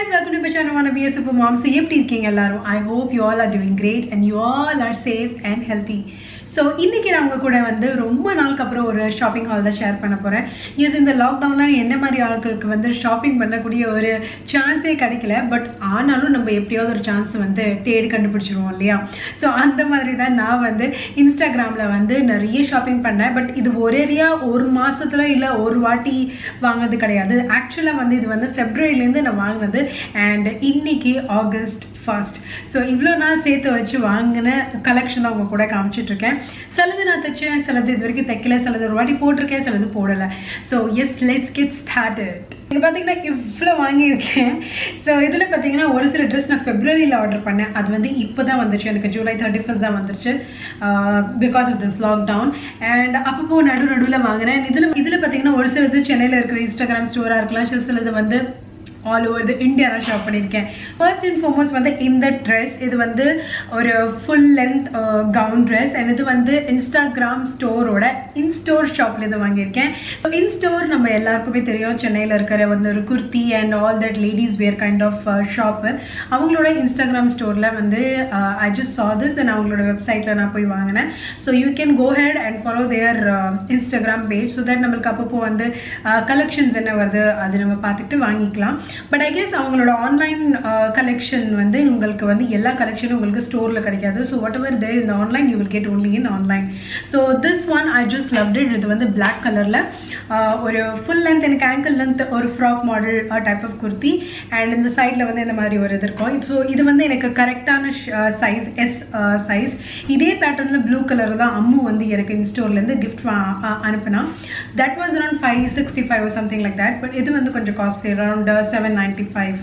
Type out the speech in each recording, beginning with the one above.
guys, welcome to Bashana Be a Super Mom. So, எப்படி இருக்கீங்க எல்லாரும் I hope you all are doing great and you all are safe and healthy so இன்றைக்கி நான் உங்கள் கூட வந்து ரொம்ப நாளுக்கு அப்புறம் ஒரு ஷாப்பிங் ஹால் தான் ஷேர் பண்ண போகிறேன் எஸ் இந்த லாக்டவுனில் என்ன மாதிரி ஆட்களுக்கு வந்து ஷாப்பிங் பண்ணக்கூடிய ஒரு சான்ஸே கிடைக்கல பட் ஆனாலும் நம்ம எப்படியாவது ஒரு சான்ஸ் வந்து தேடி கண்டுபிடிச்சிருவோம் இல்லையா ஸோ அந்த மாதிரி தான் நான் வந்து இன்ஸ்டாகிராமில் வந்து நிறைய ஷாப்பிங் பண்ணேன் பட் இது ஒரேடியாக ஒரு மாதத்தில் இல்லை ஒரு வாட்டி வாங்கினது கிடையாது ஆக்சுவலாக வந்து இது வந்து ஃபெப்ரவரிலேருந்து நான் வாங்கினது அண்ட் இன்னைக்கு ஆகஸ்ட் ஃபர்ஸ்ட் ஸோ இவ்வளோ நாள் சேர்த்து வச்சு வாங்கின கலெக்ஷன் அவங்க கூட காமிச்சிட்ருக்கேன் சிலது நான் தைச்சேன் சிலது இது வரைக்கும் தைக்கல சிலது ஒரு வாட்டி போட்டிருக்கேன் சிலது போடலை so yes let's get started இங்கே பார்த்தீங்கன்னா இவ்வளோ வாங்கியிருக்கேன் ஸோ இதில் பார்த்தீங்கன்னா ஒரு சில ட்ரெஸ் நான் ஃபெப்ரவரியில் ஆர்டர் பண்ணேன் அது வந்து இப்போ தான் வந்துச்சு எனக்கு ஜூலை தேர்ட்டி ஃபஸ்ட் தான் வந்துருச்சு because of this lockdown and அப்பப்போ நடு நடுவில் வாங்கினேன் இதில் இதில் பார்த்தீங்கன்னா ஒரு சிலது சென்னையில் இருக்கிற இன்ஸ்டாகிராம் ஸ்டோராக இருக்கலாம் சில சிலது வந்து ஆல் ஓவர் த இந்தியா நான் ஷாப் பண்ணியிருக்கேன் ஃபர்ஸ்ட் அண்ட் ஃபார்மோஸ்ட் வந்து இந்த ட்ரெஸ் இது வந்து ஒரு full length gown dress and இது வந்து இன்ஸ்டாகிராம் ஸ்டோரோட இன் ஸ்டோர் ஷாப்லேருந்து வாங்கியிருக்கேன் ஸோ இன் ஸ்டோர் நம்ம எல்லாருக்குமே தெரியும் சென்னையில் இருக்கிற வந்து ஒரு kurti and all that ladies wear kind of shop அவங்களோட இன்ஸ்டாகிராம் ஸ்டோரில் வந்து I just saw this and அவங்களோட வெப்சைட்டில் நான் போய் வாங்கினேன் so you can go head and follow their Instagram page so that நம்மளுக்கு அப்பப்போ வந்து கலெக்ஷன்ஸ் என்ன வருது அது நம்ம பார்த்துட்டு வாங்கிக்கலாம் பட் ஐ கெஸ் அவங்களோட ஆன்லைன் கலெக்ஷன் வந்து உங்களுக்கு வந்து எல்லா கலெக்ஷனும் உங்களுக்கு ஸ்டோரில் கிடைக்காது ஸோ வாட் எவர் தேர் இந்த online you will get only in online so this one I just loved it இது வந்து பிளாக் கலரில் ஒரு ஃபுல் லென்த் எனக்கு ஆங்கிள் லென்த் ஒரு frock model type of kurti and இந்த சைடில் வந்து இந்த மாதிரி ஒரு இது இருக்கும் ஸோ இது வந்து எனக்கு கரெக்டான சைஸ் எஸ் சைஸ் இதே பேட்டர்னில் ப்ளூ கலர் தான் அம்மு வந்து எனக்கு இன்ஸ்டோர்லேருந்து கிஃப்ட் அனுப்புனா that was around five sixty five something like that but இது வந்து கொஞ்சம் costly around seven ninety five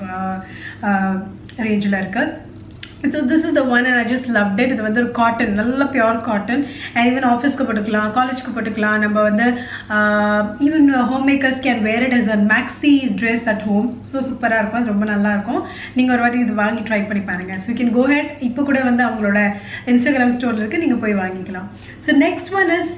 ரேஞ்சில் இருக்குது so this is the one and I just love it இது வந்து ஒரு காட்டன் நல்ல பியோர் காட்டன் அண்ட் ஈவன் ஆஃபீஸ்க்கு போட்டுக்கலாம் காலேஜ்க்கு போட்டுக்கலாம் நம்ம வந்து even home makers can wear it is a maxi dress at home so சூப்பராக இருக்கும் அது ரொம்ப நல்லாயிருக்கும் நீங்கள் ஒரு வாட்டி இது வாங்கி ட்ரை பண்ணி பாருங்கள் ஸோ கேன் கோ ஹெட் இப்போ கூட வந்து அவங்களோட இன்ஸ்டாகிராம் ஸ்டோரில் இருக்குது நீங்கள் போய் வாங்கிக்கலாம் so next one is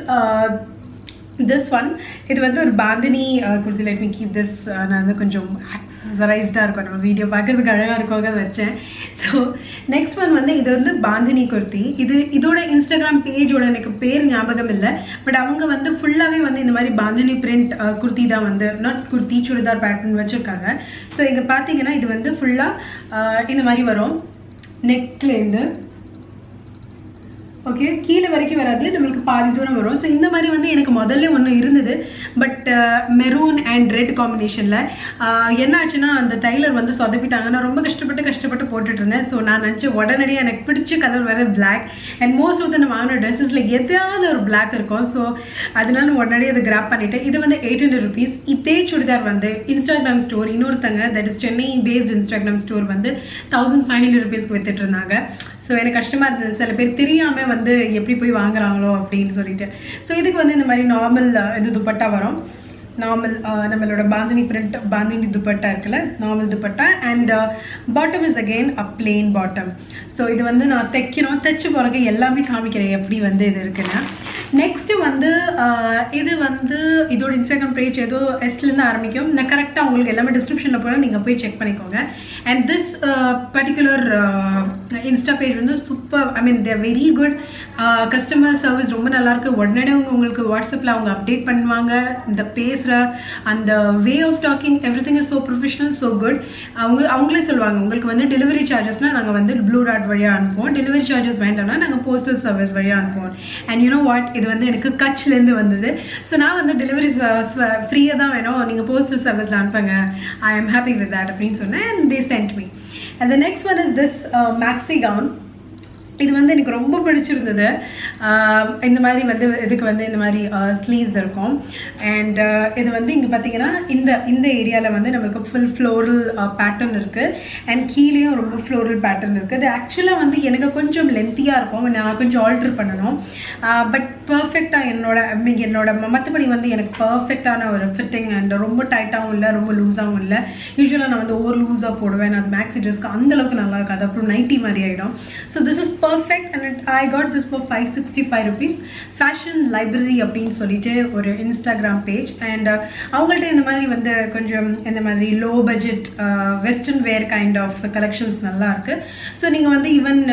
this one இது வந்து ஒரு bandhani kurti let me keep this நான் வந்து கொஞ்சம் ஆக்சசரைஸ்டாக இருக்கும் நம்ம வீடியோ பார்க்கறதுக்கு அழகாக இருக்கோங்க வச்சேன் ஸோ நெக்ஸ்ட் ஒன் வந்து இது வந்து பாந்தினி குர்த்தி இது இதோட இன்ஸ்டாகிராம் பேஜோட எனக்கு பேர் ஞாபகம் இல்லை பட் அவங்க வந்து ஃபுல்லாகவே வந்து இந்த மாதிரி பாந்தினி பிரிண்ட் குர்த்தி தான் வந்து நாட் குர்த்தி சுடிதார் பேட்டர்ன் வச்சுருக்காங்க ஸோ இங்கே பார்த்தீங்கன்னா இது வந்து ஃபுல்லாக இந்த மாதிரி வரும் நெக்லேருந்து ஓகே கீழே வரைக்கும் வராது நம்மளுக்கு பாதி தூரம் வரும் ஸோ இந்த மாதிரி வந்து எனக்கு முதல்ல ஒன்று இருந்தது பட் மெரூன் அண்ட் ரெட் காம்பினேஷனில் என்ன ஆச்சுன்னா அந்த டைலர் வந்து சொதப்பிட்டாங்க நான் ரொம்ப கஷ்டப்பட்டு கஷ்டப்பட்டு போட்டுட்டு இருந்தேன் ஸோ நான் நினச்சேன் உடனடியாக எனக்கு பிடிச்ச கலர் வேறு black and most of the நான் வாங்கின ட்ரெஸ்ஸஸில் எதாவது ஒரு பிளாக் இருக்கும் ஸோ அதனால உடனடியே அதை கிராப் பண்ணிவிட்டேன் இது வந்து எயிட் ஹண்ட்ரட் ருபீஸ் இதே சுடிதார் வந்து இன்ஸ்டாகிராம் ஸ்டோர் இன்னொருத்தங்க that is Chennai based Instagram store வந்து தௌசண்ட் ஃபைவ் ஹண்ட்ரட் ருபீஸ்க்கு வித்துட்டு இருந்தாங்க ஸோ எனக்கு கஷ்டமாக இருந்தது சில பேர் தெரியாமல் வந்து எப்படி போய் வாங்குறாங்களோ அப்படின்னு சொல்லிட்டு ஸோ இதுக்கு வந்து இந்த மாதிரி நார்மல் இது துப்பட்டா வரும் நார்மல் நம்மளோட பாந்தினி பிரிண்ட் பாந்தினி துப்பட்டா இருக்குல்ல normal dupatta and bottom is again a plain bottom so இது வந்து நான் தைக்கணும் தைச்சு பிறகு எல்லாமே காமிக்கிறேன் எப்படி வந்து இது இருக்குன்னு நெக்ஸ்ட்டு வந்து இது வந்து இதோட இன்ஸ்டாகிராம் பேஜ் ஏதோ எஸ்லேருந்து ஆரம்பிக்கும் நான் கரெக்டாக உங்களுக்கு எல்லாமே டிஸ்கிரிப்ஷனில் போனால் நீங்கள் போய் செக் பண்ணிக்கோங்க and this particular Insta page வந்து super I mean their very good customer service ரொம்ப நல்லாயிருக்கு உடனடியே அவங்க உங்களுக்கு வாட்ஸ்அப்பில் அவங்க அப்டேட் பண்ணுவாங்க இந்த பேசுகிற அந்த way of talking everything is so professional so good அவங்க அவங்களே சொல்லுவாங்க உங்களுக்கு வந்து டெலிவரி சார்ஜஸ்னால் நாங்கள் வந்து ப்ளூ டாட் வழியாக அனுப்புவோம் டெலிவரி சார்ஜஸ் வேண்டாம்னா நாங்கள் போஸ்டல் சர்வீஸ் வழியாக அனுப்புவோம் அண்ட் யூனோ வாட் இது வந்து எனக்கு கட்ச்லேருந்து வந்தது ஸோ நான் வந்து டெலிவரி ஃப்ரீயாக தான் வேணும் நீங்கள் போஸ்டல் சர்வீஸில் அனுப்புங்க I am happy with that அப்படின்னு சொன்னேன் and they sent me and the next one is this maxi gown இது வந்து எனக்கு ரொம்ப பிடிச்சிருந்தது இந்த மாதிரி வந்து இதுக்கு வந்து இந்த மாதிரி ஸ்லீவ்ஸ் இருக்கும் அண்ட் இது வந்து இங்கே பார்த்தீங்கன்னா இந்த இந்த ஏரியாவில் வந்து நமக்கு ஃபுல் ஃப்ளோரல் பேட்டர்ன் இருக்குது அண்ட் கீழேயும் ரொம்ப ஃப்ளோரல் பேட்டர்ன் இருக்குது இது ஆக்சுவலாக வந்து எனக்கு கொஞ்சம் லென்த்தியாக இருக்கும் நான் கொஞ்சம் ஆல்ட்ரு பண்ணணும் பட் பர்ஃபெக்டாக என்னோட I mean, என்னோட மற்றபடி வந்து எனக்கு பர்ஃபெக்டான ஒரு ஃபிட்டிங் அண்ட் ரொம்ப டைட்டாகவும் இல்லை ரொம்ப லூஸாகவும் இல்லை யூஸ்வலாக நான் வந்து ஓவர் லூஸாக போடுவேன் அது மேக்ஸி ட்ரெஸ்க்கு அந்தளவுக்கு நல்லா இருக்காது அப்புறம் நைட்டி மாதிரி ஆகிடும் so this is perfect and I got this for five sixty five rupees fashion library அப்படின்னு சொல்லிட்டு ஒரு இன்ஸ்டாகிராம் பேஜ் அண்ட் அவங்கள்ட்ட இந்த மாதிரி வந்து கொஞ்சம் இந்த மாதிரி low budget western wear kind of collections நல்லா இருக்கு ஸோ நீங்கள் வந்து ஈவன்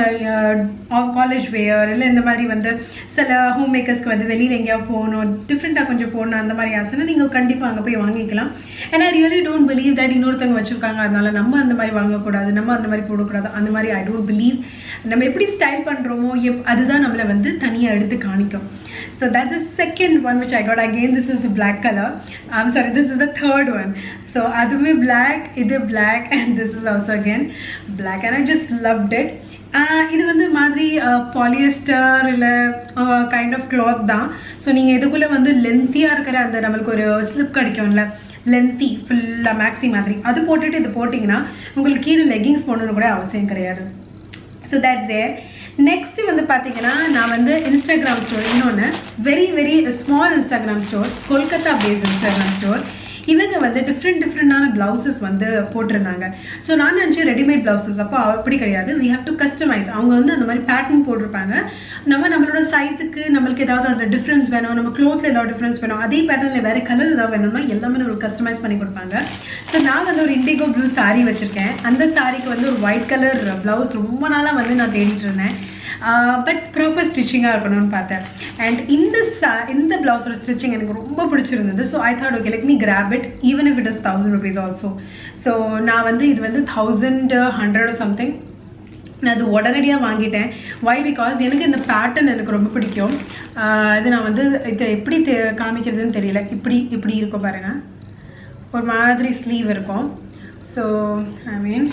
காலேஜ் வேர் இல்லை இந்த மாதிரி வந்து சில ஹோம் மேக்கர்ஸ்க்கு வந்து வெளியில் எங்கேயாவது போகணும் டிஃப்ரெண்ட்டாக கொஞ்சம் போகணும் அந்த மாதிரி ஆசைன்னா நீங்கள் கண்டிப்பாக அங்கே போய் வாங்கிக்கலாம் ஏன்னா ரியலி டோன்ட் பிலீவ் தட் இன்னொருத்தவங்க வச்சுருக்காங்க அதனால நம்ம அந்த மாதிரி வாங்கக்கூடாது நம்ம அந்த மாதிரி போடக்கூடாது அந்த மாதிரி ஐ டோன்ட் பிலீவ் நம்ம எப்படி ஸ்டைல் பண்ணுறோமோ எப் அதுதான் நம்மளை வந்து தனியாக எடுத்து காணிக்கும் so that's a second one which I got again this is black colour I'm sorry this is the third one so அதுவுமே பிளாக் இது black and this is also again black and I just loved it இது வந்து மாதிரி polyester இல்லை kind of cloth தான் so நீங்கள் இதுக்குள்ளே வந்து லென்த்தியாக இருக்கிற அந்த நம்மளுக்கு ஒரு ஸ்லிப் கிடைக்கும்ல லென்த்தி ஃபுல்லாக மேக்ஸி மாதிரி அது போட்டுட்டு இது போட்டிங்கன்னா உங்களுக்கு கீழே லெகிங்ஸ் போடணும்னு கூட அவசியம் கிடையாது ஸோ தட்ஸ் ஏர் நெக்ஸ்ட் வந்து பார்த்தீங்கன்னா நான் வந்து இன்ஸ்டாகிராம் ஸ்டோர் இன்னொன்று very very small Instagram store Kolkata based Instagram store இவங்க வந்து டிஃப்ரெண்ட் டிஃப்ரெண்டான பிளவுசஸ் வந்து போட்டிருந்தாங்க ஸோ நான் நினச்சேன் ரெடிமேட் பிளவுசஸ் அப்போ அப்படி கிடையாது வி ஹேவ் டு கஸ்டமைஸ் அவங்க வந்து அந்த மாதிரி பேட்டர்ன் போட்டிருப்பாங்க நம்ம நம்மளோட சைஸுக்கு நம்மளுக்கு ஏதாவது அதில் டிஃப்ரென்ஸ் வேணும் நம்ம க்ளோத்தில் ஏதாவது டிஃப்ரென்ஸ் வேணும் அதே பேட்டர்னில் வேறு கலர் ஏதாவது வேணும்னா எல்லாமே நம்மளுக்கு கஸ்டமைஸ் பண்ணி கொடுப்பாங்க ஸோ நான் வந்து ஒரு இண்டிகோ ப்ளூ சாரீ வச்சுருக்கேன் அந்த சாரீக்கு வந்து ஒரு ஒயிட் கலர் ப்ளவுஸ் ரொம்ப நாளாக வந்து நான் தேடிட்டு இருந்தேன் பட் ப்ராப்பர் ஸ்டிச்சிங்காக இருக்கணும்னு பார்த்தேன் அண்ட் இந்த சா இந்த ப்ளவுஸோட ஸ்டிச்சிங் எனக்கு ரொம்ப பிடிச்சிருந்தது so I thought okay let me grab it even if it is thousand rupees also so நான் வந்து இது வந்து தௌசண்ட் ஹண்ட்ரட் சம்திங் நான் அது உடனடியாக வாங்கிட்டேன் வை பிகாஸ் எனக்கு இந்த பேட்டர்ன் எனக்கு ரொம்ப பிடிக்கும் இது நான் வந்து இதை எப்படி தெ காமிக்கிறதுன்னு தெரியல இப்படி இப்படி இருக்கும் பாருங்கள் ஒரு மாதிரி ஸ்லீவ் இருக்கும் ஸோ ஐ மீன்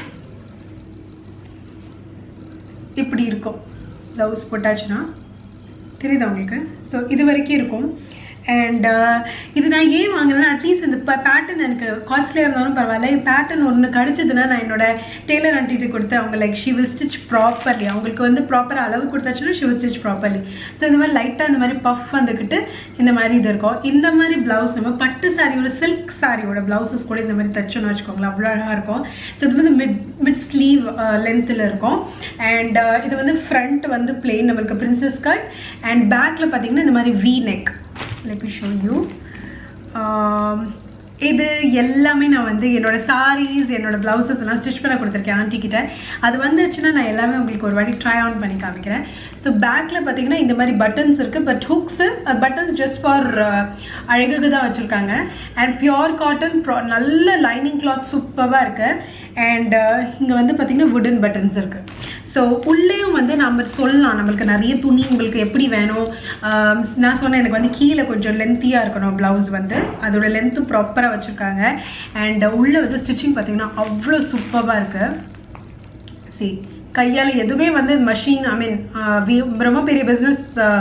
இப்படி இருக்கும் ப்ளவுஸ் போட்டாச்சுன்னா தெரியுதா உங்களுக்கு ஸோ இது வரைக்கும் இருக்கும் அண்ட் இது நான் ஏன் வாங்கினேன்னா அட்லீஸ்ட் இந்த பேட்டர்ன் எனக்கு காஸ்ட்லியாக இருந்தாலும் பரவாயில்ல என் பேட்டர்ன் ஒன்று கிடச்சதுன்னா நான் என்னோட டெய்லர் ஆண்டிட்டு கொடுத்து அவங்க like she will stitch properly அவங்களுக்கு வந்து ப்ராப்பர் அளவு கொடுத்தாச்சுன்னா she will stitch properly so இந்த மாதிரி லைட்டாக இந்த மாதிரி பஃப் வந்துக்கிட்டு இந்த மாதிரி இது இருக்கும் இந்த மாதிரி ப்ளவுஸ் நம்ம பட்டு சாரியோட சில்க் சாரியோட ப்ளவுசஸ் கூட இந்த மாதிரி தைச்சோன்னு வச்சுக்கோங்களேன் அவ்வளோ அழகாக இருக்கும் ஸோ இது வந்து மிட் மிட் ஸ்லீவ் லென்த்தில் இருக்கும் அண்ட் இது வந்து ஃப்ரண்ட் வந்து பிளெயின் நம்மளுக்கு பிரின்சஸ் கட் அண்ட் பேக்கில் பார்த்தீங்கன்னா இந்த மாதிரி V neck let me show you um, இது எல்லாமே நான் வந்து என்னோட சாரீஸ் என்னோட ப்ளவுசஸ் எல்லாம் ஸ்டிச் பண்ண கொடுத்துருக்கேன் ஆண்டி கிட்ட அது வந்துச்சுன்னா நான் எல்லாமே உங்களுக்கு ஒரு வாட்டி ட்ரை ஆன் பண்ணி காமிக்கிறேன் ஸோ பேக்கில் பார்த்தீங்கன்னா இந்த மாதிரி பட்டன்ஸ் இருக்குது but hooks buttons just for அழகுக்கு தான் வச்சுருக்காங்க அண்ட் பியோர் காட்டன் ப்ரா நல்ல லைனிங் கிளாத் சூப்பராக இருக்குது அண்ட் இங்கே வந்து பார்த்தீங்கன்னா வுடன் பட்டன்ஸ் இருக்குது ஸோ உள்ளேயும் வந்து நம்ம சொல்லலாம் நம்மளுக்கு நிறைய துணி உங்களுக்கு எப்படி வேணும் நான் சொன்னேன் எனக்கு வந்து கீழே கொஞ்சம் லென்த்தியாக இருக்கணும் ப்ளவுஸ் வந்து அதோட லென்த்து ப்ராப்பராக வச்சுருக்காங்க அண்ட் உள்ளே வந்து ஸ்டிச்சிங் பார்த்தீங்கன்னா அவ்வளோ சூப்பராக இருக்குது சரி கையால் எதுவுமே வந்து மிஷின் ஐ மீன் ரொம்ப பெரிய பிஸ்னஸ்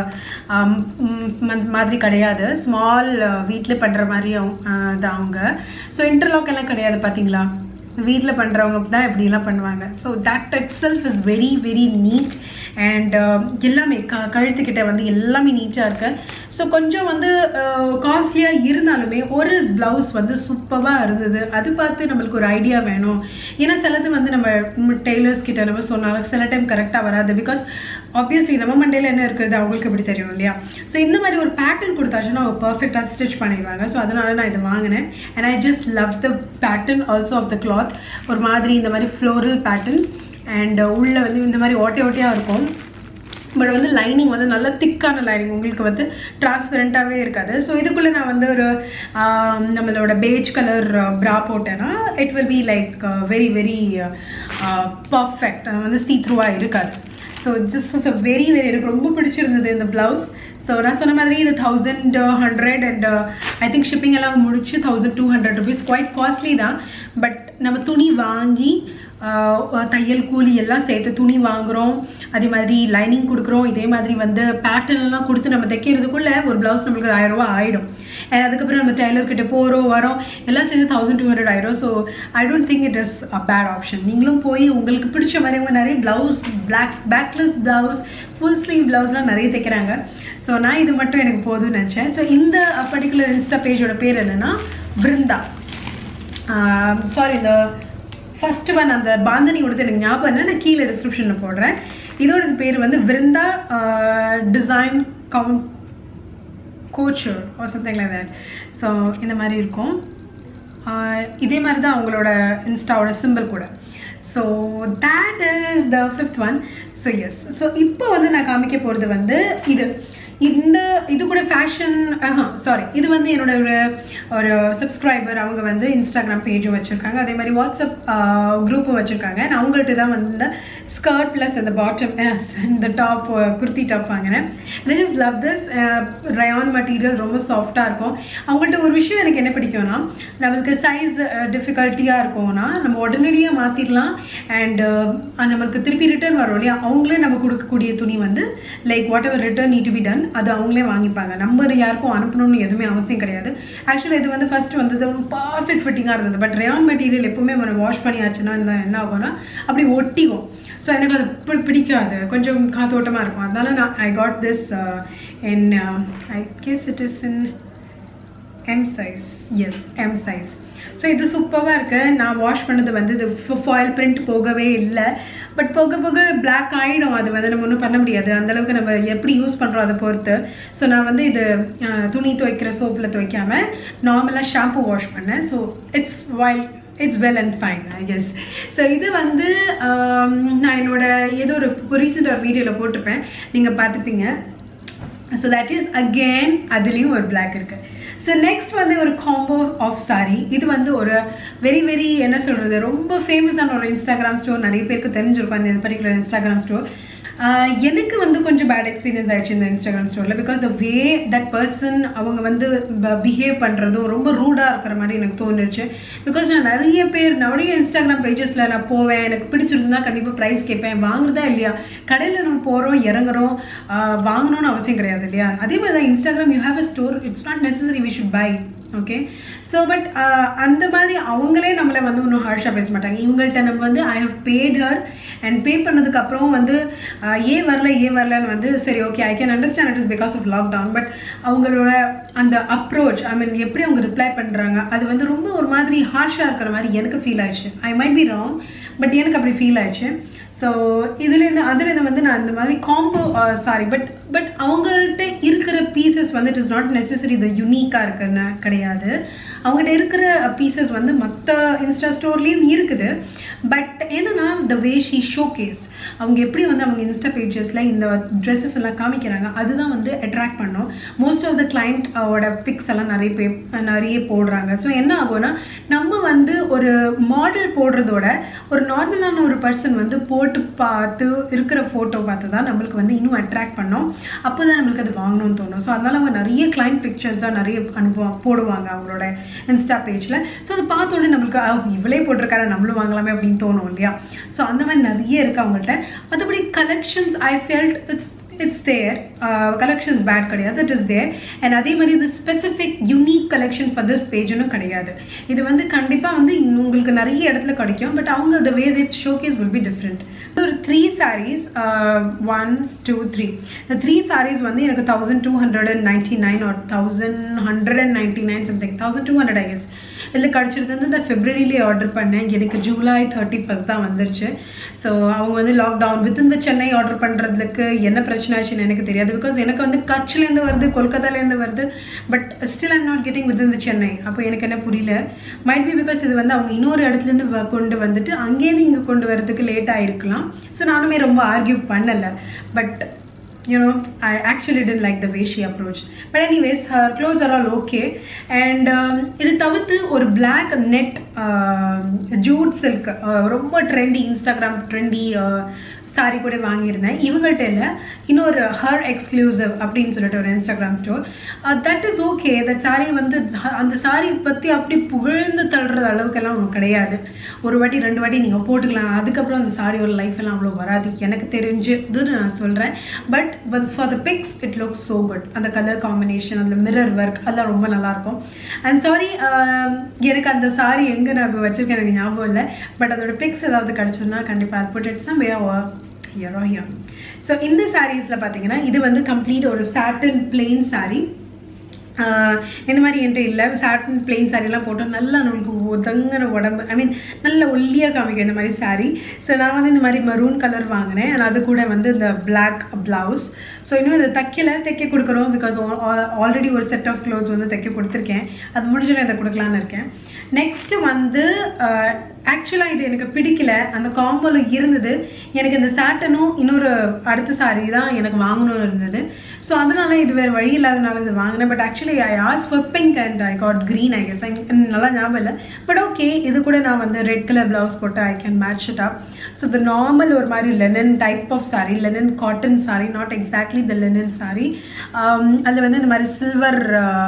மாதிரி கிடையாது ஸ்மால் வீட்டில் பண்ணுற மாதிரி தான் அவங்க ஸோ இன்டர்லாக் எல்லாம் கிடையாது பார்த்தீங்களா வீட்டில் பண்ணுறவங்க தான் இப்படிலாம் பண்ணுவாங்க so that itself is very very neat and எல்லாமே க கழுத்துக்கிட்ட வந்து எல்லாமே நீட்டாக இருக்கு ஸோ கொஞ்சம் வந்து காஸ்ட்லியாக இருந்தாலுமே ஒரு ப்ளவுஸ் வந்து சூப்பராக இருந்தது அது பார்த்து நம்மளுக்கு ஒரு ஐடியா வேணும் ஏன்னா சிலது வந்து நம்ம டெய்லர்ஸ் கிட்ட நம்ம சொன்னாலும் சில டைம் கரெக்டாக வராது பிகாஸ் ஆப்வியஸ்லி நம்ம மண்டையில் என்ன இருக்குது அவங்களுக்கு எப்படி தெரியும் இல்லையா ஸோ இந்த மாதிரி ஒரு பேட்டர்ன் கொடுத்தாச்சுன்னா அவங்க பர்ஃபெக்டாக ஸ்டிச் பண்ணிடுவாங்க ஸோ அதனால நான் இதை வாங்கினேன் and I just love the pattern also of the cloth ஒரு மாதிரி இந்த மாதிரி ஃப்ளோரல் பேட்டர்ன் அண்ட் உள்ளே வந்து இந்த மாதிரி ஓட்டை ஓட்டையாக இருக்கும் பட் வந்து லைனிங் வந்து நல்ல திக்கான லைனிங் உங்களுக்கு வந்து டிரான்ஸ்பரண்ட்டாகவே இருக்காது ஸோ இதுக்குள்ளே நான் வந்து ஒரு நம்மளோட பேஜ் கலர் ப்ரா போட்டேன்னா it will be like very very perfect வந்து சீ த்ரூவாக இருக்காது so this is a very very எனக்கு ரொம்ப பிடிச்சிருந்தது இந்த ப்ளவுஸ் ஸோ நான் சொன்ன மாதிரி இது thousand hundred and I think shipping எல்லாம் முடிச்சு thousand two hundred rupees quite costly தான் பட் நம்ம துணி வாங்கி ஆஹ் தையல் கூலி எல்லாம் சேர்த்து துணி வாங்குறோம் அதே மாதிரி லைனிங் கொடுக்குறோம் இதே மாதிரி வந்து பேட்டர்ன் எல்லாம் கொடுத்து நம்ம தைக்கிறதுக்குள்ள ஒரு பிளவுஸ் நம்மளுக்கு ஆயிரம் ரூபாய் ஆயிடும் அண்ட் அதுக்கப்புறம் நம்ம டெய்லர் கிட்ட போகிறோம் வரோம் எல்லாம் சேர்த்து தௌசண்ட் டூ ஹண்ட்ரட் ஆயிரும் so I don't think it is a bad option நீங்களும் போய் உங்களுக்கு பிடிச்ச மாதிரி அவங்க நிறைய blouse black backless blouse full sleeve பிளவுஸ்லாம் நிறைய தைக்கிறாங்க ஸோ நான் இது மட்டும் எனக்கு போதும்னு நினச்சேன் ஸோ இந்த பர்டிகுலர் இன்ஸ்டா பேஜோட பேர் என்னன்னா பிருந்தா சாரி இந்த ஃபர்ஸ்ட் ஒன் அந்த பாந்தனி கொடுத்து எனக்கு ஞாபகம் இல்லை நான் கீழே டிஸ்கிரிப்ஷனில் போடுறேன் இதோட பேர் வந்து Vrinda design count couture or something like that so இந்த மாதிரி இருக்கும் ஆஹ் இதே மாதிரி தான் அவங்களோட இன்ஸ்டாவோட சிம்பிள் கூட so that is the fifth one so yes so இப்போ வந்து நான் காமிக்க போகிறது வந்து இது இந்த இது கூட ஃபேஷன் சாரி இது வந்து என்னோட ஒரு ஒரு சப்ஸ்கிரைபர் அவங்க வந்து இன்ஸ்டாகிராம் பேஜும் வச்சுருக்காங்க அதே மாதிரி வாட்ஸ்அப் குரூப்பும் வச்சுருக்காங்க நான் அவங்கள்ட்ட தான் வந்து இந்த ஸ்கர்ட் ப்ளஸ் இந்த பாட்டம் இந்த டாப் குர்த்தி டாப் வாங்கினேன் I just love this rayon material ரொம்ப சாஃப்டாக இருக்கும் அவங்கள்ட்ட ஒரு விஷயம் எனக்கு என்ன பிடிக்கும்னா நம்மளுக்கு சைஸ் டிஃபிகல்ட்டியாக இருக்கும்னா நம்ம உடனடியாக மாற்றிடலாம் அண்ட் நம்மளுக்கு திருப்பி ரிட்டர்ன் வரும் இல்லையா அவங்களே நம்ம கொடுக்கக்கூடிய துணி வந்து like whatever return need to be done அது அவங்களே வாங்கிப்பாங்க நம்ம யாருக்கும் அனுப்பணும்னு எதுவுமே அவசியம் கிடையாது ஆக்சுவலாக இது வந்து ஃபர்ஸ்ட் வந்தது பர்ஃபெக்ட் ஃபிட்டிங்காக இருந்தது பட் ரயான் மெட்டீரியல் எப்பவுமே நம்ம வாஷ் பண்ணியாச்சுன்னா இந்த என்ன ஆகும்னா அப்படி ஒட்டிக்கும் ஸோ எனக்கு அது பி- பிடிக்காது கொஞ்சம் காத்தோட்டமாக இருக்கும் அதனால நான் I got this in I guess it is in M size yes M size so இது சூப்பராக இருக்கு நான் வாஷ் பண்ணது வந்து இது ஃபாயில் பிரிண்ட் போகவே இல்லை பட் போக போக Black ஆகிடும் அது வந்து நம்ம ஒன்றும் பண்ண முடியாது அந்த அளவுக்கு நம்ம எப்படி யூஸ் பண்ணுறோம் அதை பொறுத்து ஸோ நான் வந்து இது அஹ், துணி துவைக்கிற சோப்பில் துவைக்காம நார்மலாக ஷாம்பு வாஷ் பண்ணேன் so it's while it's well and fine I guess so இது வந்து ஆம், நான் என்னோட ஏதோ ஒரு ரீசெண்ட் ஒரு வீடியோவில் போட்டிருப்பேன் நீங்கள் பார்த்துப்பீங்க ஸோ தட் இஸ் அகெயின் அதுலேயும் ஒரு பிளாக் இருக்கு ஸோ நெக்ஸ்ட் வந்து ஒரு காம்போ ஆஃப் saree இது வந்து ஒரு வெரி வெரி என்ன சொல்கிறது ரொம்ப ஃபேமஸான ஒரு இன்ஸ்டாகிராம் ஸ்டோர் நிறைய பேருக்கு தெரிஞ்சிருக்கும் அந்த பர்டிகுலர் இன்ஸ்டாகிராம் ஸ்டோர் எனக்கு வந்து கொஞ்சம் பேட் எக்ஸ்பீரியன்ஸ் ஆயிடுச்சு இந்த இன்ஸ்டாகிராம் ஸ்டோரில் because the way that person அவங்க வந்து பிஹேவ் பண்ணுறதும் ரொம்ப ரூடாக இருக்கிற மாதிரி எனக்கு தோணுச்சு பிகாஸ் நான் நிறைய பேர் நிறைய இன்ஸ்டாகிராம் பேஜஸில் நான் போவேன் எனக்கு பிடிச்சிருந்தா கண்டிப்பாக ப்ரைஸ் கேட்பேன் வாங்குறதா இல்லையா கடையில் நம்ம போகிறோம் இறங்குறோம் ஆஹ் வாங்கணும்னு அவசியம் கிடையாது இல்லையா அதே மாதிரி தான் Instagram you have a store it's not necessary we should buy okay so but அந்த மாதிரி அவங்களே நம்மளை வந்து இன்னும் ஹார்ஷாக பேச மாட்டாங்க இவங்கள்ட்ட நம்ம வந்து I have paid her and pay பண்ணதுக்கு அப்புறம் வந்து ஆஹ் ஏன் வரல ஏன் வரலன்னு வந்து சரி okay I can understand it is because of lockdown but அவங்களோட அந்த அப்ரோச் ஐ மீன் எப்படி அவங்க ரிப்ளை பண்ணுறாங்க அது வந்து ரொம்ப ஒரு மாதிரி ஹார்ஷாக இருக்கிற மாதிரி எனக்கு ஃபீல் ஆயிடுச்சு I might be wrong but எனக்கு அப்படி ஃபீல் ஆயிடுச்சு ஸோ இதுலேருந்து அதுலேருந்து வந்து நான் இந்த மாதிரி காம்போ சாரி பட் பட் அவங்கள்ட்ட இருக்கிற பீசஸ் வந்து இட் இஸ் நாட் நெசசரி இது யூனிக்காக இருக்குன்னு கிடையாது அவங்ககிட்ட இருக்கிற பீசஸ் வந்து மற்ற இன்ஸ்டா ஸ்டோர்லேயும் இருக்குது பட் என்னன்னா the way she showcase அவங்க எப்படி வந்து அவங்க இன்ஸ்டா பேஜஸில் இந்த ட்ரெஸ்ஸஸ் எல்லாம் காமிக்கிறாங்க அதுதான் வந்து அட்ராக்ட் பண்ணும் மோஸ்ட் ஆஃப் த கிளைண்ட் ஓட பிக்ஸ் எல்லாம் நிறைய பே நிறைய போடுறாங்க ஸோ என்ன ஆகும்னா நம்ம வந்து ஒரு மாடல் போடுறதோட ஒரு நார்மலான ஒரு பர்சன் வந்து போட்டு பார்த்து இருக்கிற ஃபோட்டோ பார்த்து தான் நம்மளுக்கு வந்து இன்னும் அட்ராக்ட் பண்ணோம் அப்போ தான் நம்மளுக்கு அது வாங்கணும்னு தோணும் ஸோ அதனால அவங்க நிறைய கிளைண்ட் பிக்சர்ஸ் தான் நிறைய அனுப்புவாங்க போடுவாங்க அவங்களோட இன்ஸ்டா பேஜில் ஸோ அதை பார்த்த உடனே நம்மளுக்கு "ஆ, இவளே போட்டிருக்காரு நம்மளும் வாங்கலாமே அப்படின்னு தோணும் இல்லையா ஸோ அந்த மாதிரி நிறைய இருக்கு அவங்கள்ட்ட மற்றபடி collections I felt it's it's their collections bad கிடையாது இட் இஸ் தேர் அண்ட் அதே மாதிரி இது specific unique collection for this பேஜ்னு கிடையாது இது வந்து கண்டிப்பாக வந்து இன்னும் உங்களுக்கு நிறைய இடத்துல கிடைக்கும் பட் அவங்க the way they showcase will be different ஒரு three saris one two three இந்த த்ரீ சாரீஸ் வந்து எனக்கு thousand two hundred and ninety nine or thousand hundred and ninety nine something thousand two hundred I guess இதில் கிடச்சிருது வந்து இந்த ஃபெப்ரவரியிலே order பண்ணேன் எனக்கு ஜூலை தேர்ட்டி ஃபஸ்ட் தான் வந்துருச்சு ஸோ அவங்க வந்து லாக்டவுன் வித் இந்த சென்னை ஆர்டர் பண்ணுறதுக்கு என்ன பிரச்சனை ஆச்சுன்னு எனக்கு தெரியாது பிகாஸ் எனக்கு வந்து கட்சிலேருந்து வருது கொல்கத்தாலேருந்து வருது but still I'm not getting with இந்த சென்னை அப்போ எனக்கு என்ன புரியல மைட் பி பிகாஸ் இது வந்து அவங்க இன்னொரு இடத்துலேருந்து வ- கொண்டு வந்துட்டு அங்கேருந்து இங்கே கொண்டு வரதுக்கு லேட் ஆகிருக்கலாம் ஸோ நானுமே ரொம்ப ஆர்கியூ பண்ணலை but you know i actually didn't like the way she approached but anyways her clothes are all okay and um, இது தவிர்த்து ஒரு black net ஜூட் சில்க் ரொம்ப ட்ரெண்டி இன்ஸ்டாகிராம் ட்ரெண்டி சாரி கூட வாங்கியிருந்தேன் இவங்கள்ட்ட இல்லை இன்னொரு ஹர் எக்ஸ்க்ளூசிவ் அப்படின்னு சொல்லிட்டு ஒரு Instagram store that is okay that sari வந்து அந்த சாரி பற்றி அப்படி புகழ்ந்து தள்ளுறது அளவுக்கெல்லாம் ஒன்றும் கிடையாது ஒரு வாட்டி ரெண்டு வாட்டி நீங்கள் போட்டுக்கலாம் அதுக்கப்புறம் அந்த சாரியோட லைஃப் எல்லாம் அவ்வளோ வராது எனக்கு தெரிஞ்சது நான் சொல்கிறேன் but but for the pics it looks so good அந்த கலர் காம்பினேஷன் அந்த மிரர் ஒர்க் அதெல்லாம் ரொம்ப நல்லாயிருக்கும் அண்ட் சாரி எனக்கு அந்த சாரி எங்கே நான் இப்போ வச்சுருக்கேன் எனக்கு ஞாபகம் இல்லை பட் அதோட பிக்ஸ் ஏதாவது கிடச்சதுன்னா கண்டிப்பாக put it some way here here so இந்த சாரீஸில் பார்த்தீங்கன்னா இது வந்து கம்ப்ளீட் ஒரு சாட்டன் பிளெயின் சாரீ இந்த மாதிரி என்கிட்ட இல்லை சாட்டன் பிளெயின் சாரீலாம் போட்டு நல்லா நம்மளுக்கு ஒதங்கின உடம்பு ஐ மீன் நல்ல ஒல்லியாக காமிக்கும் இந்த மாதிரி சாரீ ஸோ நான் வந்து இந்த மாதிரி மரூன் கலர் வாங்கினேன் and அது கூட வந்து இந்த பிளாக் ப்ளவுஸ் ஸோ இன்னும் இதை தைக்கல தைக்க கொடுக்குறோம் பிகாஸ் ஆல்ரெடி ஒரு செட் ஆஃப் க்ளோத்ஸ் வந்து தைக்க கொடுத்துருக்கேன் அது முடிஞ்சிடும் இதை கொடுக்கலான்னு இருக்கேன் நெக்ஸ்ட்டு வந்து ஆக்சுவலாக இது எனக்கு பிடிக்கல அந்த காம்போவில் இருந்தது எனக்கு இந்த சாட்டனும் இன்னொரு அடுத்த சாரி தான் எனக்கு வாங்கணும்னு இருந்தது ஸோ அதனால இது வேறு வழி இல்லாதனால இது வாங்கினேன் but actually I ask for pink and I got green I guess நல்லா ஞாபகம் இல்லை பட் ஓகே இது கூட நான் வந்து ரெட் கலர் ப்ளவுஸ் போட்டு I can match it up so இது நார்மல் ஒரு மாதிரி linen type of sari linen cotton sari not exactly the linen sari அதில் வந்து இந்த மாதிரி சில்வர்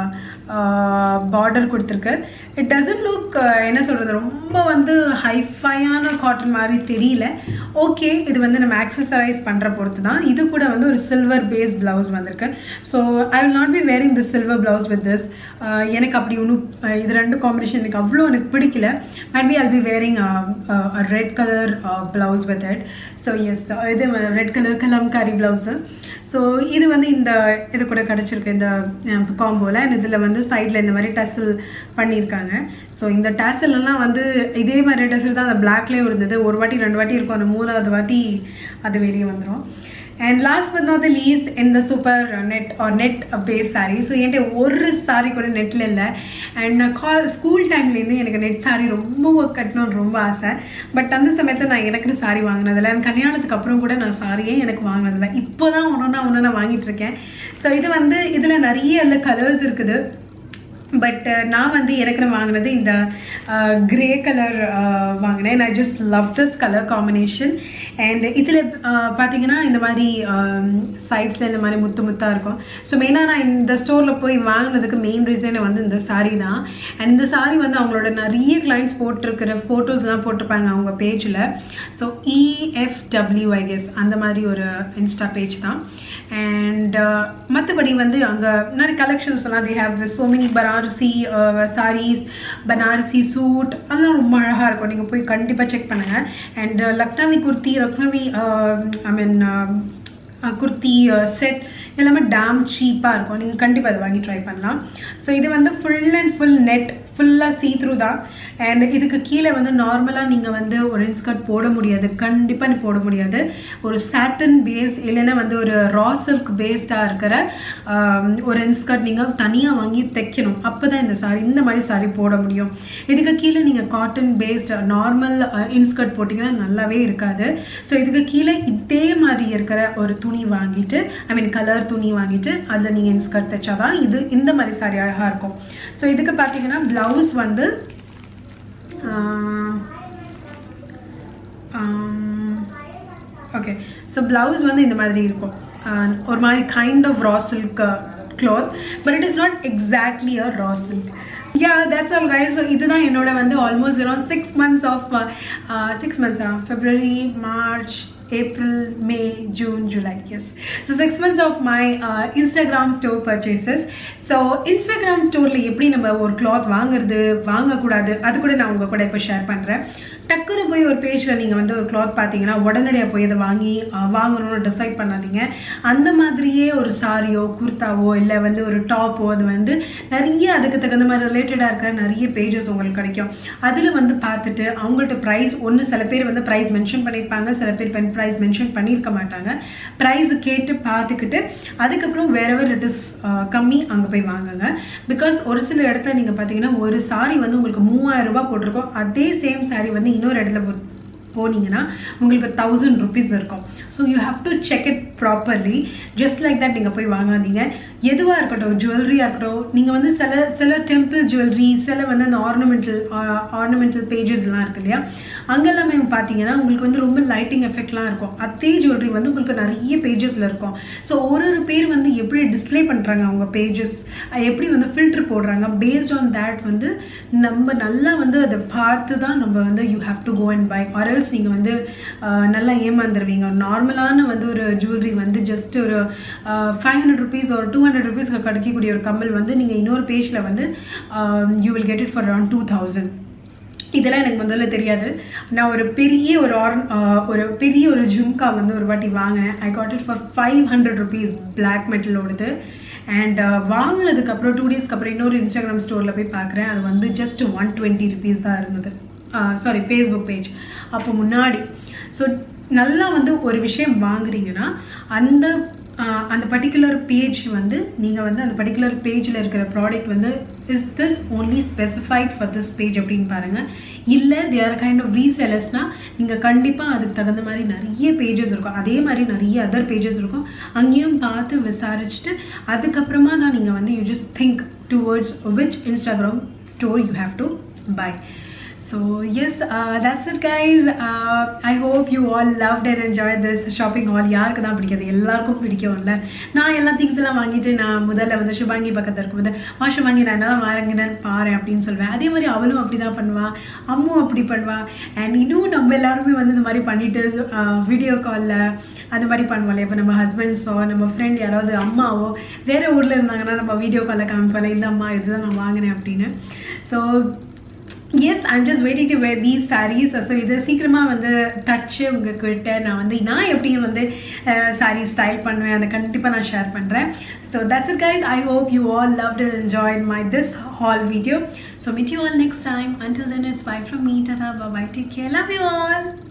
பார்டர் கொடுத்துருக்கு இட் டசன்ட் லுக் என்ன சொல்கிறது ரொம்ப வந்து ஹைஃபையான காட்டன் மாதிரி தெரியல ஓகே இது வந்து நம்ம ஆக்சசரைஸ் பண்ணுற பொறுத்து தான் இது கூட வந்து ஒரு சில்வர் பேஸ் ப்ளவுஸ் வந்திருக்கு so I will not be wearing the silver blouse with this எனக்கு அப்படி ஒன்றும் இது ரெண்டு காம்பினேஷன் எனக்கு அவ்வளோ எனக்கு பிடிக்கல maybe I'll be wearing red colour blouse with it so yes இது red colour kalamkari blouse so இது வந்து இந்த இது கூட கிடச்சிருக்கு இந்த காம்போவில் அண்ட் இதில் வந்து சைடில் இந்த மாதிரி டசில் பண்ணியிருக்காங்க ஸோ இந்த டேசல்லாம் வந்து இதே மாதிரி டசில் தான் அந்த பிளாக்லேயும் இருந்தது ஒரு வாட்டி ரெண்டு வாட்டி இருக்கும் அந்த மூணாவது வாட்டி அது வெளியே வந்துடும் and last but not the least இந்த super net or net base sari so என்கிட்ட ஒரு சாரீ கூட நெட்டில் இல்லை அண்ட் நான் கால் ஸ்கூல் டைம்லேருந்து எனக்கு நெட் சாரீ ரொம்ப ஒர்க் கட்டணும்னு ரொம்ப ஆசை பட் அந்த சமயத்தில் நான் எனக்குன்னு சாரீ வாங்கினதில்ல அண்ட் கல்யாணத்துக்கு அப்புறம் கூட நான் சாரியே எனக்கு வாங்கினதில்ல இப்போ தான் ஒன்று ஒன்று நான் வாங்கிட்டு இருக்கேன் ஸோ இது வந்து இதில் நிறைய அந்த கலர்ஸ் இருக்குது பட் நான் வந்து எனக்கு நான் வாங்கினது இந்த க்ரே கலர் வாங்கினேன் I just love this colour combination and இதில் பார்த்தீங்கன்னா இந்த மாதிரி சைட்ஸில் இந்த மாதிரி முத்து முத்தாக இருக்கும் ஸோ மெயினாக நான் இந்த ஸ்டோரில் போய் வாங்கினதுக்கு மெயின் ரீசனே வந்து இந்த சாரீ தான் அண்ட் இந்த சாரீ வந்து அவங்களோட நிறைய கிளைண்ட்ஸ் போட்டிருக்கிற ஃபோட்டோஸ்லாம் போட்டிருப்பாங்க அவங்க பேஜில் ஸோ இஎஃப்டபிள்யூ ஐ கெஸ் அந்த மாதிரி ஒரு இன்ஸ்டா பேஜ் தான் அண்ட் மற்றபடி வந்து அங்கே நிறைய கலெக்ஷன்ஸ் எல்லாம் they have so many Banarasi saris Banarasi suit அதெல்லாம் ரொம்ப அழகாக இருக்கும் நீங்கள் போய் கண்டிப்பாக செக் பண்ணுங்கள் and Lucknowi kurti Lucknowi I mean kurti set எல்லாமே டேம் சீப்பாக இருக்கும் நீங்கள் கண்டிப்பாக அதை வாங்கி ட்ரை பண்ணலாம் ஸோ இது வந்து ஃபுல் அண்ட் ஃபுல் நெட் ஃபுல்லாக சீ த்ரூ தான் அண்ட் இதுக்கு கீழே வந்து நார்மலாக நீங்கள் வந்து ஒரு இன்ஸ்கர்ட் போட முடியாது கண்டிப்பாக போட முடியாது ஒரு சாட்டன் பேஸ் இல்லைன்னா வந்து ஒரு ரா சில்க் பேஸ்டாக இருக்கிற ஒரு இன்ஸ்கர்ட் நீங்கள் தனியாக வாங்கி தைக்கணும் அப்போ தான் இந்த சாரி இந்த மாதிரி சாரி போட முடியும் இதுக்கு கீழே நீங்கள் காட்டன் பேஸ்ட் நார்மல் இன்ஸ்கர்ட் போட்டிங்கன்னா நல்லாவே இருக்காது ஸோ இதுக்கு கீழே இதே மாதிரி இருக்கிற ஒரு துணி வாங்கிட்டு ஐ மீன் கலர் துணி வாங்கிட்டு அதில் நீங்கள் இன்ஸ்கர்ட் தைச்சாதான் இது இந்த மாதிரி சாரி அழகாக இருக்கும் ஸோ இதுக்கு பார்த்தீங்கன்னா ப்ளவுஸ் வந்து ஓகே ஸோ ப்ளவுஸ் வந்து இந்த மாதிரி இருக்கும் ஒரு மாதிரி kind of raw silk cloth but it is not exactly a raw silk yeah that's all guys so இதுதான் என்னோட வந்து almost around six months of six months February March April May June July yes so six months of my Instagram store purchases so Instagram ஸ்டோரில் எப்படி நம்ம ஒரு cloth வாங்குறது வாங்கக்கூடாது அது கூட நான் உங்கள் கூட இப்போ ஷேர் பண்ணுறேன் டக்குன்னு போய் ஒரு பேஜில் நீங்கள் வந்து ஒரு கிளாத் பார்த்தீங்கன்னா உடனடியாக போய் அதை வாங்கி வாங்கணும்னு டிசைட் பண்ணாதீங்க அந்த மாதிரியே ஒரு சாரியோ குர்த்தாவோ இல்லை வந்து ஒரு டாப்போ அது வந்து நிறைய அதுக்கு தகுந்த மாதிரி ரிலேட்டடாக இருக்க நிறைய பேஜஸ் உங்களுக்கு கிடைக்கும் அதில் வந்து பார்த்துட்டு அவங்கள்ட்ட ப்ரைஸ் ஒன்று சில பேர் வந்து ப்ரைஸ் மென்ஷன் பண்ணியிருப்பாங்க சில பேர் பென் ப்ரைஸ் மென்ஷன் பண்ணியிருக்க மாட்டாங்க ப்ரைஸ் கேட்டு பார்த்துக்கிட்டு அதுக்கப்புறம் வேறவர் இட் இஸ் கம்மி அங்கே போய் வாங்குங்க பிகாஸ் ஒரு சில இடத்துல நீங்கள் பார்த்தீங்கன்னா ஒரு சாரி வந்து உங்களுக்கு மூவாயிரம் ரூபாய் போட்டிருக்கோம் அதே சேம் சாரி வந்து இன்னொரு இடத்துல போனீங்கன்னா உங்களுக்கு தௌசண்ட் ருபீஸ் இருக்கும் so you have to check it properly just like that நீங்கள் போய் வாங்காதீங்க எதுவாக இருக்கட்டும் ஜுவல்லரியாக இருக்கட்டும் நீங்கள் வந்து சில சில டெம்பிள் ஜுவல்லரி சில வந்து அந்த ஆர்னமெண்டல் ஆர்னமெண்டல் பேஜஸ்லாம் இருக்கு இல்லையா அங்கெல்லாமே பார்த்தீங்கன்னா உங்களுக்கு வந்து ரொம்ப லைட்டிங் எஃபெக்ட்லாம் இருக்கும் அதே ஜுவல்லரி வந்து உங்களுக்கு நிறைய பேஜஸில் இருக்கும் ஸோ ஒரு ஒரு பேர் வந்து எப்படி டிஸ்ப்ளே பண்ணுறாங்க அவங்க பேஜஸ் எப்படி வந்து ஃபில்டர் போடுறாங்க பேஸ்ட் ஆன் தேட் வந்து நம்ம நல்லா வந்து அதை பார்த்து தான் நம்ம வந்து you have to go and buy ஆர்எல்ஸ் நீங்கள் வந்து ஆஹ், நல்லா ஏமாந்துருவீங்க நார்மலான வந்து ஒரு ஜுவல்லரி வந்து ஜஸ்ட் ஒரு ஃபைவ் ஹண்ட்ரட் ருபீஸ் ஒரு டூ ஹண்ட்ரட் ருபீஸ்க்கு கிடைக்கக்கூடிய ஒரு கம்மல் வந்து நீங்கள் இன்னொரு பேஜில் வந்து you will get it for around two thousand இதெல்லாம் எனக்கு முதல்ல தெரியாது நான் ஒரு பெரிய ஒரு ஆர்ன் ஒரு பெரிய ஒரு ஜும்கா வந்து ஒரு வாட்டி வாங்கினேன் I got it for five hundred rupees black மெட்டலோடது அண்ட் வாங்கினதுக்கு அப்புறம் டூ டேஸ்க்கு அப்புறம் இன்னொரு இன்ஸ்டாகிராம் ஸ்டோரில் போய் பார்க்குறேன் அது வந்து ஜஸ்ட் ஒன் டுவெண்ட்டி ருபீஸ் தான் இருந்தது சாரி ஃபேஸ்புக் பேஜ் அப்போ முன்னாடி ஸோ நல்லா வந்து ஒரு விஷயம் வாங்குறீங்கன்னா அந்த ஆஹ் அந்த பர்டிகுலர் பேஜ் வந்து நீங்கள் வந்து அந்த பர்டிகுலர் பேஜில் இருக்கிற ப்ராடக்ட் வந்து is this only specified for this page அப்படின்னு பாருங்கள் இல்லை தேர் கைண்ட் ஆஃப் ரீசெலர்ஸ்னால் நீங்கள் கண்டிப்பாக அதுக்கு தகுந்த மாதிரி நிறைய பேஜஸ் இருக்கும் அதே மாதிரி நிறைய அதர் பேஜஸ் இருக்கும் அங்கேயும் பார்த்து விசாரிச்சுட்டு அதுக்கப்புறமா தான் நீங்கள் வந்து you just think towards which Instagram store you have to buy So yes, uh, that's it guys. Uh, I hope you all loved and enjoyed this shopping haul. யாருக்கு தான் பிடிக்காது எல்லாருக்கும் பிடிக்கும்ல நான் எல்லா திங்ஸ் எல்லாம் வாங்கிட்டு நான் முதல்ல வந்து சுபாங்கி பக்கத்தில் இருக்கும்போது மா சுபாங்கி நான் என்ன வாங்கினேன்னு பாரு அப்படின்னு சொல்லுவேன் அதே மாதிரி அவளும் அப்படி தான் பண்ணுவா அம்மும் அப்படி பண்ணுவா அண்ட் இன்னும் நம்ம எல்லாருமே வந்து இந்த மாதிரி பண்ணிட்டு வீடியோ காலில் அந்த மாதிரி பண்ணுவோம்ல இப்போ நம்ம ஹஸ்பண்ட்ஸோ நம்ம ஃப்ரெண்ட் யாராவது அம்மாவோ வேற ஊரில் இருந்தாங்கன்னா நம்ம வீடியோ காலில் காமிப்போம்ல இந்த அம்மா இதுதான் நான் வாங்கினேன் அப்படின்னு so yes I'm just waiting to wear these saris so இது சீக்கிரமாக வந்து தச்சு உங்ககிட்ட நான் வந்து நான் எப்படி வந்து சாரீ ஸ்டைல் பண்ணுவேன் அதை கண்டிப்பாக நான் ஷேர் பண்ணுறேன் so that's it guys I hope you all loved and enjoyed my this haul video so meet you all next time until then it's bye from me டா bye take care love you all